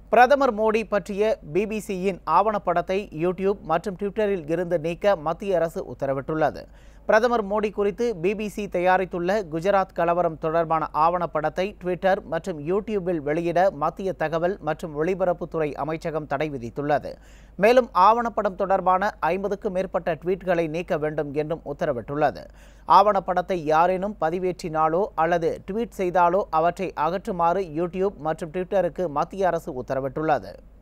பிரதமர் மோடி பற்றிய பிபிசியின் ஆவணப்படத்தை யூடியூப் மற்றும் ட்விட்டரில் இருந்து நீக்க மத்திய அரசு உத்தரவிட்டுள்ளது பிரதமர் மோடி குறித்து பிபிசி தயாரித்துள்ள குஜராத் கலவரம் தொடர்பான ஆவணப்படத்தை ட்விட்டர் மற்றும் யூடியூபில் வெளியிட மத்திய தகவல் மற்றும் ஒலிபரப்புத்துறை அமைச்சகம் தடை விதித்துள்ளது மேலும் ஆவணப்படம் தொடர்பான ஐம்பதுக்கும் மேற்பட்ட ட்வீட்களை நீக்க வேண்டும் என்றும் உத்தரவிட்டுள்ளது ஆவணப்படத்தை யாரேனும் பதிவேற்றினாலோ அல்லது ட்வீட் செய்தாலோ அவற்றை அகற்றுமாறு யூடியூப் மற்றும் ட்விட்டருக்கு மத்திய அரசு உத்தரவிட்டுள்ளது